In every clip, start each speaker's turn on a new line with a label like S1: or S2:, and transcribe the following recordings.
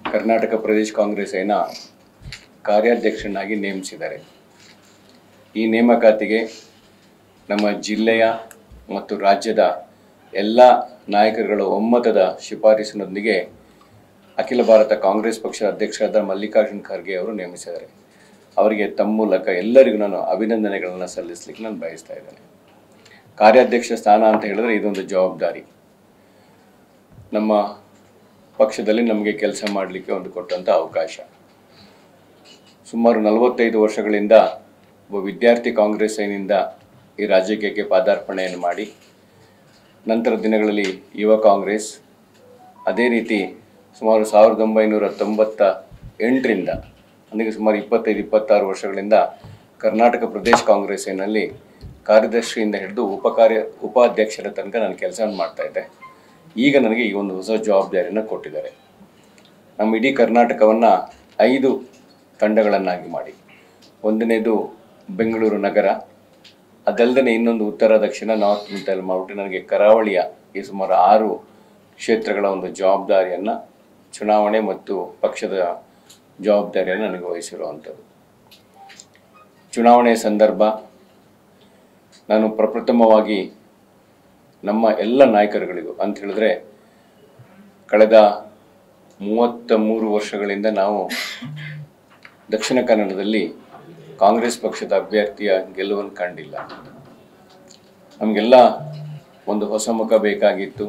S1: ಕರ್ನಾಟಕ ಪ್ರದೇಶ ಕಾಂಗ್ರೆಸ್ಸಿನ ಕಾರ್ಯಾಧ್ಯಕ್ಷನಾಗಿ ನೇಮಿಸಿದ್ದಾರೆ ಈ ನೇಮಕಾತಿಗೆ ನಮ್ಮ ಜಿಲ್ಲೆಯ ಮತ್ತು ರಾಜ್ಯದ ಎಲ್ಲ ನಾಯಕರುಗಳ ಒಮ್ಮತದ ಶಿಫಾರಸಿನೊಂದಿಗೆ ಅಖಿಲ ಭಾರತ ಕಾಂಗ್ರೆಸ್ ಪಕ್ಷದ ಅಧ್ಯಕ್ಷರಾದ ಮಲ್ಲಿಕಾರ್ಜುನ್ ಖರ್ಗೆ ಅವರು ನೇಮಿಸಿದ್ದಾರೆ ಅವರಿಗೆ ತಮ್ಮ ಮೂಲಕ ಎಲ್ಲರಿಗೂ ನಾನು ಅಭಿನಂದನೆಗಳನ್ನು ಸಲ್ಲಿಸಲಿಕ್ಕೆ ನಾನು ಬಯಸ್ತಾ ಇದ್ದೇನೆ ಕಾರ್ಯಾಧ್ಯಕ್ಷ ಸ್ಥಾನ ಅಂತ ಹೇಳಿದ್ರೆ ಇದೊಂದು ಜವಾಬ್ದಾರಿ ನಮ್ಮ ಪಕ್ಷದಲ್ಲಿ ನಮಗೆ ಕೆಲಸ ಮಾಡಲಿಕ್ಕೆ ಒಂದು ಕೊಟ್ಟಂಥ ಅವಕಾಶ ಸುಮಾರು ನಲವತ್ತೈದು ವರ್ಷಗಳಿಂದ ಒಬ್ಬ ವಿದ್ಯಾರ್ಥಿ ಕಾಂಗ್ರೆಸ್ಸಿನಿಂದ ಈ ರಾಜಕೀಯಕ್ಕೆ ಪಾದಾರ್ಪಣೆಯನ್ನು ಮಾಡಿ ನಂತರ ದಿನಗಳಲ್ಲಿ ಯುವ ಕಾಂಗ್ರೆಸ್ ಅದೇ ರೀತಿ ಸುಮಾರು ಸಾವಿರದ ಒಂಬೈನೂರ ತೊಂಬತ್ತ ಎಂಟರಿಂದ ಅಂದರೆ ಸುಮಾರು ಇಪ್ಪತ್ತೈದು ಇಪ್ಪತ್ತಾರು ವರ್ಷಗಳಿಂದ ಕರ್ನಾಟಕ ಪ್ರದೇಶ ಕಾಂಗ್ರೆಸ್ಸಿನಲ್ಲಿ ಕಾರ್ಯದರ್ಶಿಯಿಂದ ಹಿಡಿದು ಉಪಕಾರ್ಯ ಉಪಾಧ್ಯಕ್ಷರ ತನಕ ನಾನು ಕೆಲಸವನ್ನು ಮಾಡ್ತಾ ಇದ್ದೆ ಈಗ ನನಗೆ ಈ ಒಂದು ಹೊಸ ಜವಾಬ್ದಾರಿಯನ್ನು ಕೊಟ್ಟಿದ್ದಾರೆ ನಮ್ಮ ಇಡೀ ಕರ್ನಾಟಕವನ್ನು ಐದು ತಂಡಗಳನ್ನಾಗಿ ಮಾಡಿ ಒಂದನೇದು ಬೆಂಗಳೂರು ನಗರ ಅದಲ್ಲದೆ ಇನ್ನೊಂದು ಉತ್ತರ ದಕ್ಷಿಣ ನಾರ್ತ್ ಅಂತ ಎಲ್ಲ ಮಾಡಿಬಿಟ್ಟು ನನಗೆ ಕರಾವಳಿಯ ಈ ಸುಮಾರು ಆರು ಕ್ಷೇತ್ರಗಳ ಒಂದು ಜವಾಬ್ದಾರಿಯನ್ನು ಚುನಾವಣೆ ಮತ್ತು ಪಕ್ಷದ ಜವಾಬ್ದಾರಿಯನ್ನು ನನಗೆ ವಹಿಸಿರುವಂಥದ್ದು ಚುನಾವಣೆ ಸಂದರ್ಭ ನಾನು ಪ್ರಪ್ರಥಮವಾಗಿ ನಮ್ಮ ಎಲ್ಲ ನಾಯಕರುಗಳಿಗೂ ಅಂತ ಹೇಳಿದ್ರೆ ಕಳೆದ ಮೂವತ್ತ ಮೂರು ವರ್ಷಗಳಿಂದ ನಾವು ದಕ್ಷಿಣ ಕನ್ನಡದಲ್ಲಿ ಕಾಂಗ್ರೆಸ್ ಪಕ್ಷದ ಅಭ್ಯರ್ಥಿಯ ಗೆಲುವನ್ನು ಕಂಡಿಲ್ಲ ನಮಗೆಲ್ಲ ಒಂದು ಹೊಸ ಮುಖ ಬೇಕಾಗಿತ್ತು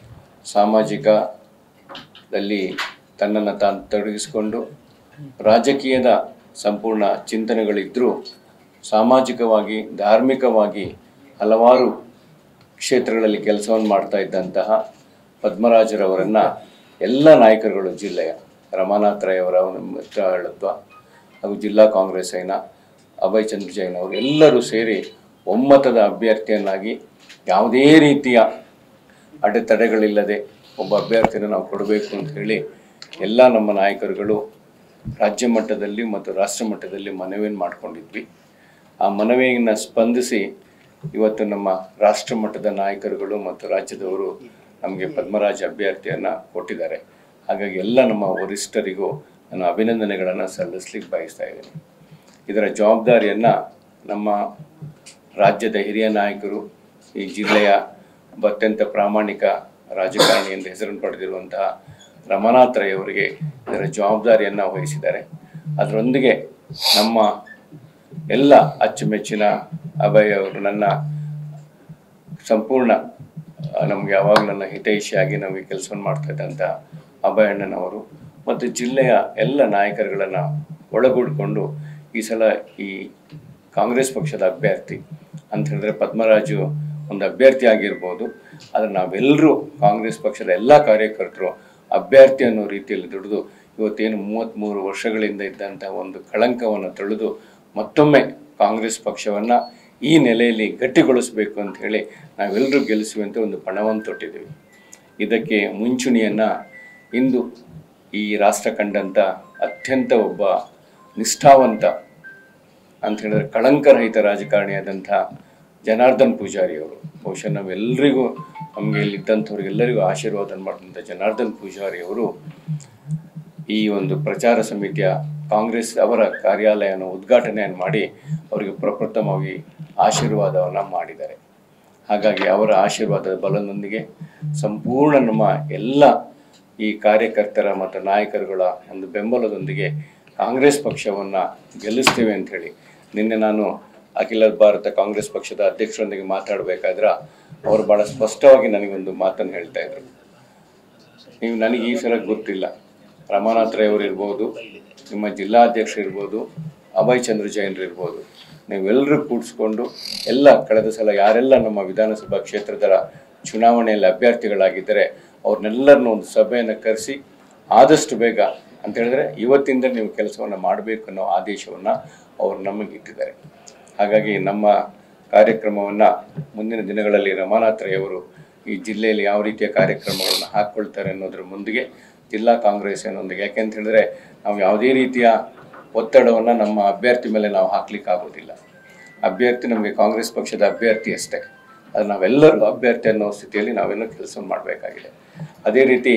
S1: ಸಾಮಾಜಿಕದಲ್ಲಿ ತನ್ನನ್ನು ತಾನು ತೊಡಗಿಸಿಕೊಂಡು ರಾಜಕೀಯದ ಸಂಪೂರ್ಣ ಚಿಂತನೆಗಳಿದ್ದರೂ ಸಾಮಾಜಿಕವಾಗಿ ಧಾರ್ಮಿಕವಾಗಿ ಹಲವಾರು ಕ್ಷೇತ್ರಗಳಲ್ಲಿ ಕೆಲಸವನ್ನು ಮಾಡ್ತಾ ಇದ್ದಂತಹ ಪದ್ಮರಾಜರವರನ್ನು ಎಲ್ಲ ನಾಯಕರುಗಳು ಜಿಲ್ಲೆಯ ರಮಾನಾಥ್ ರೈ ಅವರ ಮಿತ್ರಳತ್ವ ಹಾಗೂ ಜಿಲ್ಲಾ ಕಾಂಗ್ರೆಸ್ಸಿನ ಅಭಯ್ ಚಂದ್ರ ಜೈನ್ ಅವರು ಎಲ್ಲರೂ ಸೇರಿ ಒಮ್ಮತದ ಅಭ್ಯರ್ಥಿಯನ್ನಾಗಿ ಯಾವುದೇ ರೀತಿಯ ಅಡೆತಡೆಗಳಿಲ್ಲದೆ ಒಬ್ಬ ಅಭ್ಯರ್ಥಿಯನ್ನು ನಾವು ಕೊಡಬೇಕು ಅಂತ ಹೇಳಿ ಎಲ್ಲ ನಮ್ಮ ನಾಯಕರುಗಳು ರಾಜ್ಯ ಮಟ್ಟದಲ್ಲಿ ಮತ್ತು ರಾಷ್ಟ್ರ ಮಟ್ಟದಲ್ಲಿ ಮನವಿಯನ್ನು ಮಾಡಿಕೊಂಡಿದ್ವಿ ಆ ಮನವಿಯನ್ನು ಸ್ಪಂದಿಸಿ ಇವತ್ತು ನಮ್ಮ ರಾಷ್ಟ್ರ ಮಟ್ಟದ ನಾಯಕರುಗಳು ಮತ್ತು ರಾಜ್ಯದವರು ನಮಗೆ ಪದ್ಮರಾಜ ಅಭ್ಯರ್ಥಿಯನ್ನು ಕೊಟ್ಟಿದ್ದಾರೆ ಹಾಗಾಗಿ ಎಲ್ಲ ನಮ್ಮ ವರಿಷ್ಠರಿಗೂ ನಾನು ಅಭಿನಂದನೆಗಳನ್ನು ಸಲ್ಲಿಸ್ಲಿಕ್ಕೆ ಬಯಸ್ತಾ ಇದ್ದೀನಿ ಇದರ ಜವಾಬ್ದಾರಿಯನ್ನು ನಮ್ಮ ರಾಜ್ಯದ ಹಿರಿಯ ನಾಯಕರು ಈ ಜಿಲ್ಲೆಯ ಒಬ್ಬ ಅತ್ಯಂತ ಪ್ರಾಮಾಣಿಕ ರಾಜಕಾರಣಿ ಎಂದು ಹೆಸರನ್ನು ಪಡೆದಿರುವಂತಹ ರಮನಾಥ್ ರೈ ಅವರಿಗೆ ಇದರ ಜವಾಬ್ದಾರಿಯನ್ನು ವಹಿಸಿದ್ದಾರೆ ಅದರೊಂದಿಗೆ ನಮ್ಮ ಎಲ್ಲ ಅಚ್ಚುಮೆಚ್ಚಿನ ಅಭಯ್ ಅವರು ನನ್ನ ಸಂಪೂರ್ಣ ನಮಗೆ ಯಾವಾಗ ನನ್ನ ಹಿತೈಷಿಯಾಗಿ ನಮಗೆ ಕೆಲಸವನ್ನು ಮಾಡ್ತಾ ಇದ್ದಂಥ ಅಭಯ ಅಣ್ಣನವರು ಮತ್ತು ಜಿಲ್ಲೆಯ ಎಲ್ಲ ನಾಯಕರುಗಳನ್ನು ಒಳಗೂಡಿಕೊಂಡು ಈ ಸಲ ಈ ಕಾಂಗ್ರೆಸ್ ಪಕ್ಷದ ಅಭ್ಯರ್ಥಿ ಅಂತ ಹೇಳಿದ್ರೆ ಪದ್ಮರಾಜು ಒಂದು ಅಭ್ಯರ್ಥಿ ಆಗಿರ್ಬೋದು ಆದರೆ ನಾವೆಲ್ಲರೂ ಕಾಂಗ್ರೆಸ್ ಪಕ್ಷದ ಎಲ್ಲ ಕಾರ್ಯಕರ್ತರು ಅಭ್ಯರ್ಥಿ ಅನ್ನೋ ರೀತಿಯಲ್ಲಿ ದುಡಿದು ಇವತ್ತೇನು ಮೂವತ್ತ್ಮೂರು ವರ್ಷಗಳಿಂದ ಇದ್ದಂಥ ಒಂದು ಕಳಂಕವನ್ನು ತೊಳೆದು ಮತ್ತೊಮ್ಮೆ ಕಾಂಗ್ರೆಸ್ ಪಕ್ಷವನ್ನು ಈ ನೆಲೆಯಲ್ಲಿ ಗಟ್ಟಿಗೊಳಿಸಬೇಕು ಅಂತ ಹೇಳಿ ನಾವೆಲ್ಲರೂ ಗೆಲ್ಲಿಸುವಂತೆ ಒಂದು ಪಣವನ್ನು ತೊಟ್ಟಿದ್ದೀವಿ ಇದಕ್ಕೆ ಮುಂಚೂಣಿಯನ್ನು ಇಂದು ಈ ರಾಷ್ಟ್ರ ಕಂಡಂಥ ಅತ್ಯಂತ ಒಬ್ಬ ನಿಷ್ಠಾವಂತ ಅಂತ ಹೇಳಿದ್ರೆ ಕಳಂಕರಹಿತ ರಾಜಕಾರಣಿಯಾದಂಥ ಜನಾರ್ದನ್ ಪೂಜಾರಿ ಅವರು ಬಹುಶಃ ನಾವೆಲ್ಲರಿಗೂ ನಮಗೆ ಇಲ್ಲಿದ್ದಂಥವ್ರಿಗೆಲ್ಲರಿಗೂ ಆಶೀರ್ವಾದ ಮಾಡಿದಂಥ ಜನಾರ್ದನ್ ಪೂಜಾರಿ ಅವರು ಈ ಒಂದು ಪ್ರಚಾರ ಸಮಿತಿಯ ಕಾಂಗ್ರೆಸ್ ಅವರ ಕಾರ್ಯಾಲಯವನ್ನು ಉದ್ಘಾಟನೆಯನ್ನು ಮಾಡಿ ಅವರಿಗೆ ಪ್ರಪ್ರಥಮವಾಗಿ ಆಶೀರ್ವಾದವನ್ನು ಮಾಡಿದ್ದಾರೆ ಹಾಗಾಗಿ ಅವರ ಆಶೀರ್ವಾದದ ಬಲದೊಂದಿಗೆ ಸಂಪೂರ್ಣ ನಮ್ಮ ಎಲ್ಲ ಈ ಕಾರ್ಯಕರ್ತರ ಮತ್ತು ನಾಯಕರುಗಳ ಒಂದು ಬೆಂಬಲದೊಂದಿಗೆ ಕಾಂಗ್ರೆಸ್ ಪಕ್ಷವನ್ನು ಗೆಲ್ಲಿಸ್ತೇವೆ ಅಂಥೇಳಿ ನಿನ್ನೆ ನಾನು ಅಖಿಲ ಭಾರತ ಕಾಂಗ್ರೆಸ್ ಪಕ್ಷದ ಅಧ್ಯಕ್ಷರೊಂದಿಗೆ ಮಾತಾಡಬೇಕಾದ್ರೆ ಅವರು ಭಾಳ ಸ್ಪಷ್ಟವಾಗಿ ನನಗೊಂದು ಮಾತನ್ನು ಹೇಳ್ತಾ ಇದ್ರು ನೀವು ನನಗೆ ಈ ಸಲ ಗೊತ್ತಿಲ್ಲ ರಮಾನಾಥ್ ರೈ ಅವರು ಇರ್ಬೋದು ನಿಮ್ಮ ಜಿಲ್ಲಾಧ್ಯಕ್ಷರು ಇರ್ಬೋದು ಅಭಯ್ ಚಂದ್ರ ಜೈನ್ರು ಇರ್ಬೋದು ನೀವೆಲ್ಲರೂ ಕೂಡಿಸ್ಕೊಂಡು ಎಲ್ಲ ಕಳೆದ ಸಲ ಯಾರೆಲ್ಲ ನಮ್ಮ ವಿಧಾನಸಭಾ ಕ್ಷೇತ್ರದ ಚುನಾವಣೆಯಲ್ಲಿ ಅಭ್ಯರ್ಥಿಗಳಾಗಿದ್ದರೆ ಅವ್ರನ್ನೆಲ್ಲರನ್ನೂ ಒಂದು ಸಭೆಯನ್ನು ಕರೆಸಿ ಆದಷ್ಟು ಬೇಗ ಅಂತ ಹೇಳಿದ್ರೆ ಇವತ್ತಿಂದ ನೀವು ಕೆಲಸವನ್ನು ಮಾಡಬೇಕು ಅನ್ನೋ ಆದೇಶವನ್ನು ಅವರು ನಮಗೆ ಇಟ್ಟಿದ್ದಾರೆ ಹಾಗಾಗಿ ನಮ್ಮ ಕಾರ್ಯಕ್ರಮವನ್ನು ಮುಂದಿನ ದಿನಗಳಲ್ಲಿ ರಮಾನಾಥ್ ರೈ ಅವರು ಈ ಜಿಲ್ಲೆಯಲ್ಲಿ ಯಾವ ರೀತಿಯ ಕಾರ್ಯಕ್ರಮಗಳನ್ನು ಹಾಕ್ಕೊಳ್ತಾರೆ ಅನ್ನೋದ್ರ ಮುಂದಿಗೆ ಜಿಲ್ಲಾ ಕಾಂಗ್ರೆಸ್ ಅನ್ನೊಂದಿಗೆ ಯಾಕೆಂತ ಹೇಳಿದ್ರೆ ನಾವು ಯಾವುದೇ ರೀತಿಯ ಒತ್ತಡವನ್ನು ನಮ್ಮ ಅಭ್ಯರ್ಥಿ ಮೇಲೆ ನಾವು ಹಾಕ್ಲಿಕ್ಕೆ ಆಗೋದಿಲ್ಲ ಅಭ್ಯರ್ಥಿ ನಮಗೆ ಕಾಂಗ್ರೆಸ್ ಪಕ್ಷದ ಅಭ್ಯರ್ಥಿ ಅಷ್ಟೇ ಅದು ನಾವೆಲ್ಲರೂ ಅಭ್ಯರ್ಥಿ ಅನ್ನೋ ಸ್ಥಿತಿಯಲ್ಲಿ ನಾವೆಲ್ಲ ಕೆಲಸವನ್ನು ಮಾಡಬೇಕಾಗಿದೆ ಅದೇ ರೀತಿ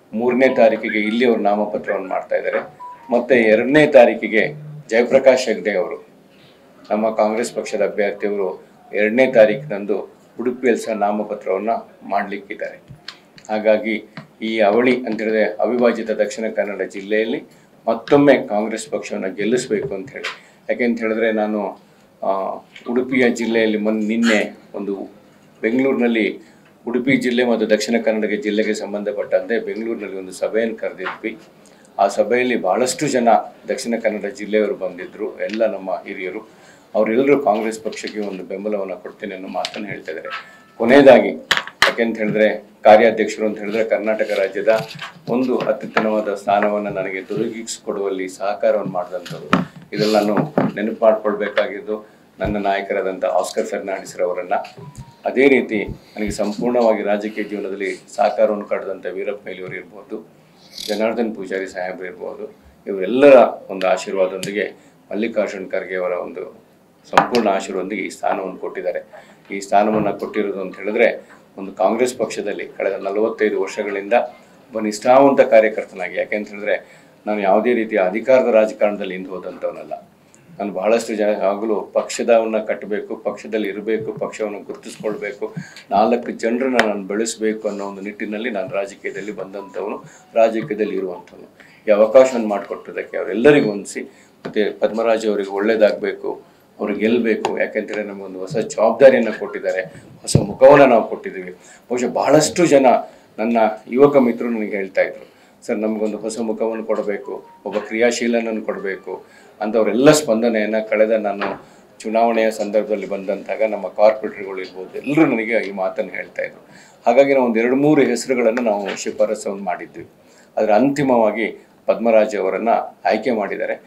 S1: ಮೂರನೇ ತಾರೀಕಿಗೆ ಇಲ್ಲಿ ಅವರು ನಾಮಪತ್ರವನ್ನು ಮಾಡ್ತಾ ಇದ್ದಾರೆ ಮತ್ತು ಎರಡನೇ ತಾರೀಕಿಗೆ ಜಯಪ್ರಕಾಶ್ ಹೆಗ್ಡೆ ಅವರು ನಮ್ಮ ಕಾಂಗ್ರೆಸ್ ಪಕ್ಷದ ಅಭ್ಯರ್ಥಿಯವರು ಎರಡನೇ ತಾರೀಕಿನಂದು ಉಡುಪಿಯಲ್ಲಿ ಸಹ ನಾಮಪತ್ರವನ್ನು ಮಾಡಲಿಕ್ಕಿದ್ದಾರೆ ಹಾಗಾಗಿ ಈ ಅವಳಿ ಅಂತ ಹೇಳಿದ್ರೆ ಅವಿಭಾಜಿತ ದಕ್ಷಿಣ ಕನ್ನಡ ಜಿಲ್ಲೆಯಲ್ಲಿ ಮತ್ತೊಮ್ಮೆ ಕಾಂಗ್ರೆಸ್ ಪಕ್ಷವನ್ನು ಗೆಲ್ಲಿಸಬೇಕು ಅಂತ ಹೇಳಿ ಯಾಕೆಂತ ಹೇಳಿದ್ರೆ ನಾನು ಆ, ಉಡುಪಿಯ ಜಿಲ್ಲೆಯಲ್ಲಿ ಮೊನ್ನೆ ನಿನ್ನೆ ಒಂದು ಬೆಂಗಳೂರಿನಲ್ಲಿ ಉಡುಪಿ ಜಿಲ್ಲೆ ಮತ್ತು ದಕ್ಷಿಣ ಕನ್ನಡ ಜಿಲ್ಲೆಗೆ ಸಂಬಂಧಪಟ್ಟಂತೆ ಬೆಂಗಳೂರಿನಲ್ಲಿ ಒಂದು ಸಭೆಯನ್ನು ಕರೆದಿದ್ವಿ ಆ ಸಭೆಯಲ್ಲಿ ಬಹಳಷ್ಟು ಜನ ದಕ್ಷಿಣ ಕನ್ನಡ ಜಿಲ್ಲೆಯವರು ಬಂದಿದ್ದರು ಎಲ್ಲ ನಮ್ಮ ಹಿರಿಯರು ಅವರೆಲ್ಲರೂ ಕಾಂಗ್ರೆಸ್ ಪಕ್ಷಕ್ಕೆ ಒಂದು ಬೆಂಬಲವನ್ನು ಕೊಡ್ತೇನೆ ಅನ್ನೋ ಮಾತನ್ನು ಹೇಳ್ತಾ ಇದ್ದಾರೆ ಕೊನೆಯದಾಗಿ ಯಾಕೆಂತ ಹೇಳಿದ್ರೆ ಕಾರ್ಯಾಧ್ಯಕ್ಷರು ಅಂತ ಹೇಳಿದ್ರೆ ಕರ್ನಾಟಕ ರಾಜ್ಯದ ಒಂದು ಅತ್ಯುತ್ತಮವಾದ ಸ್ಥಾನವನ್ನು ನನಗೆ ದೊರಕಿಸಿಕೊಡುವಲ್ಲಿ ಸಹಕಾರವನ್ನು ಮಾಡಿದಂಥದ್ದು ಇದನ್ನು ನಾನು ನೆನಪು ಮಾಡ್ಕೊಳ್ಬೇಕಾಗಿದ್ದು ನನ್ನ ನಾಯಕರಾದಂಥ ಆಸ್ಕರ್ ಫೆರ್ನಾಂಡಿಸ್ ರವರನ್ನ ಅದೇ ರೀತಿ ನನಗೆ ಸಂಪೂರ್ಣವಾಗಿ ರಾಜಕೀಯ ಜೀವನದಲ್ಲಿ ಸಹಕಾರವನ್ನು ಕಳೆದಂಥ ವೀರಪ್ಪ ಮೊಯ್ಲಿಯವರು ಇರ್ಬೋದು ಜನಾರ್ದನ್ ಪೂಜಾರಿ ಸಾಹೇಬರು ಇರ್ಬೋದು ಇವರೆಲ್ಲರ ಒಂದು ಆಶೀರ್ವಾದದೊಂದಿಗೆ ಮಲ್ಲಿಕಾರ್ಜುನ್ ಖರ್ಗೆ ಅವರ ಒಂದು ಸಂಪೂರ್ಣ ಆಶೀರ್ವಾದದೊಂದಿಗೆ ಈ ಸ್ಥಾನವನ್ನು ಕೊಟ್ಟಿದ್ದಾರೆ ಈ ಸ್ಥಾನವನ್ನು ಕೊಟ್ಟಿರೋದು ಅಂತ ಹೇಳಿದ್ರೆ ಒಂದು ಕಾಂಗ್ರೆಸ್ ಪಕ್ಷದಲ್ಲಿ ಕಳೆದ ನಲವತ್ತೈದು ವರ್ಷಗಳಿಂದ ಒಬ್ಬ ನಿಷ್ಠಾವಂತ ಕಾರ್ಯಕರ್ತನಾಗಿ ಯಾಕೆಂತ ಹೇಳಿದ್ರೆ ನಾನು ಯಾವುದೇ ರೀತಿಯ ಅಧಿಕಾರದ ರಾಜಕಾರಣದಲ್ಲಿ ಹಿಂದೆ ಹೋದಂಥವನಲ್ಲ ನಾನು ಬಹಳಷ್ಟು ಜನ ಆಗಲೂ ಪಕ್ಷದವನ್ನ ಕಟ್ಟಬೇಕು ಪಕ್ಷದಲ್ಲಿ ಇರಬೇಕು ಪಕ್ಷವನ್ನು ಗುರುತಿಸ್ಕೊಳ್ಬೇಕು ನಾಲ್ಕು ಜನರನ್ನ ನಾನು ಬೆಳೆಸಬೇಕು ಅನ್ನೋ ಒಂದು ನಿಟ್ಟಿನಲ್ಲಿ ನಾನು ರಾಜಕೀಯದಲ್ಲಿ ಬಂದಂಥವನು ರಾಜಕೀಯದಲ್ಲಿ ಇರುವಂಥವನು ಈ ಅವಕಾಶವನ್ನು ಮಾಡಿಕೊಟ್ಟದಕ್ಕೆ ಅವರೆಲ್ಲರಿಗೂ ಹೊಂದಿಸಿ ಮತ್ತು ಪದ್ಮರಾಜ್ ಅವರಿಗೆ ಒಳ್ಳೇದಾಗಬೇಕು ಅವ್ರು ಗೆಲ್ಲಬೇಕು ಯಾಕೆಂತಂದರೆ ನಮಗೊಂದು ಹೊಸ ಜವಾಬ್ದಾರಿಯನ್ನು ಕೊಟ್ಟಿದ್ದಾರೆ ಹೊಸ ಮುಖವನ್ನು ನಾವು ಕೊಟ್ಟಿದ್ದೀವಿ ಬಹುಶಃ ಬಹಳಷ್ಟು ಜನ ನನ್ನ ಯುವಕ ಮಿತ್ರರು ನನಗೆ ಹೇಳ್ತಾ ಇದ್ರು ಸರ್ ನಮಗೊಂದು ಹೊಸ ಮುಖವನ್ನು ಕೊಡಬೇಕು ಒಬ್ಬ ಕ್ರಿಯಾಶೀಲನನ್ನು ಕೊಡಬೇಕು ಅಂಥವರೆಲ್ಲ ಸ್ಪಂದನೆಯನ್ನು ಕಳೆದ ನಾನು ಚುನಾವಣೆಯ ಸಂದರ್ಭದಲ್ಲಿ ಬಂದಂತಾಗ ನಮ್ಮ ಕಾರ್ಪೊರೇಟರ್ಗಳು ಇರ್ಬೋದು ಎಲ್ಲರೂ ನನಗೆ ಈ ಮಾತನ್ನು ಹೇಳ್ತಾ ಇದ್ರು ಹಾಗಾಗಿ ನಾವು ಒಂದು ಎರಡು ಮೂರು ಹೆಸರುಗಳನ್ನು ನಾವು ಶಿಫಾರಸನ್ನು ಮಾಡಿದ್ವಿ ಅದರ ಅಂತಿಮವಾಗಿ ಪದ್ಮರಾಜ್ ಅವರನ್ನು ಆಯ್ಕೆ ಮಾಡಿದ್ದಾರೆ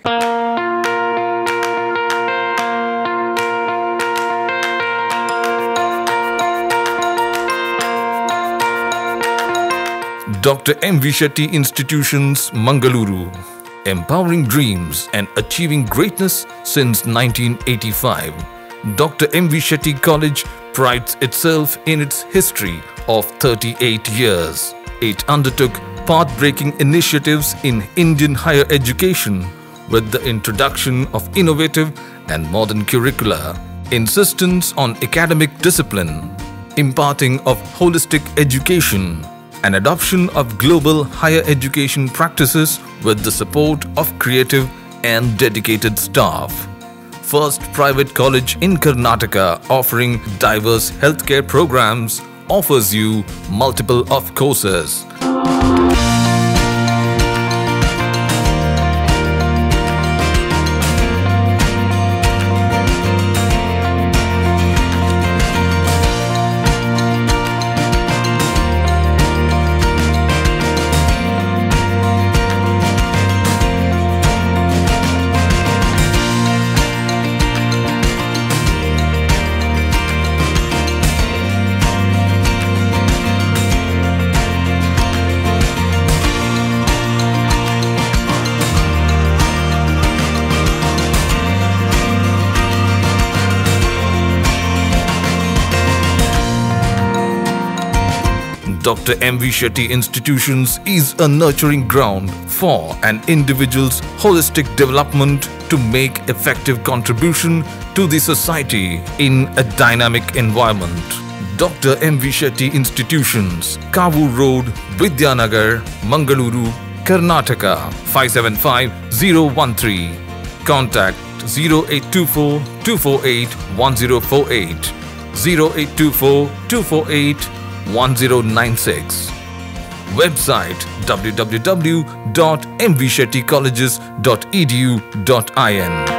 S2: Dr. M. V. Shetty Institutions, Mangaluru. Empowering dreams and achieving greatness since 1985. Dr. M. V. Shetty College prides itself in its history of 38 years. It undertook path breaking initiatives in Indian higher education with the introduction of innovative and modern curricula, insistence on academic discipline, imparting of holistic education, and adoption of global higher education practices with the support of creative and dedicated staff. First private college in Karnataka offering diverse healthcare programs offers you multiple of courses. Dr. M. V. Shetty Institutions is a nurturing ground for an individual's holistic development to make effective contribution to the society in a dynamic environment. Dr. M. V. Shetty Institutions, Kavu Road, Vidyanagar, Mangaluru, Karnataka 575013. Contact 0824 248 1048 0824 248 1096. Website www.mvshettycolleges.edu.in.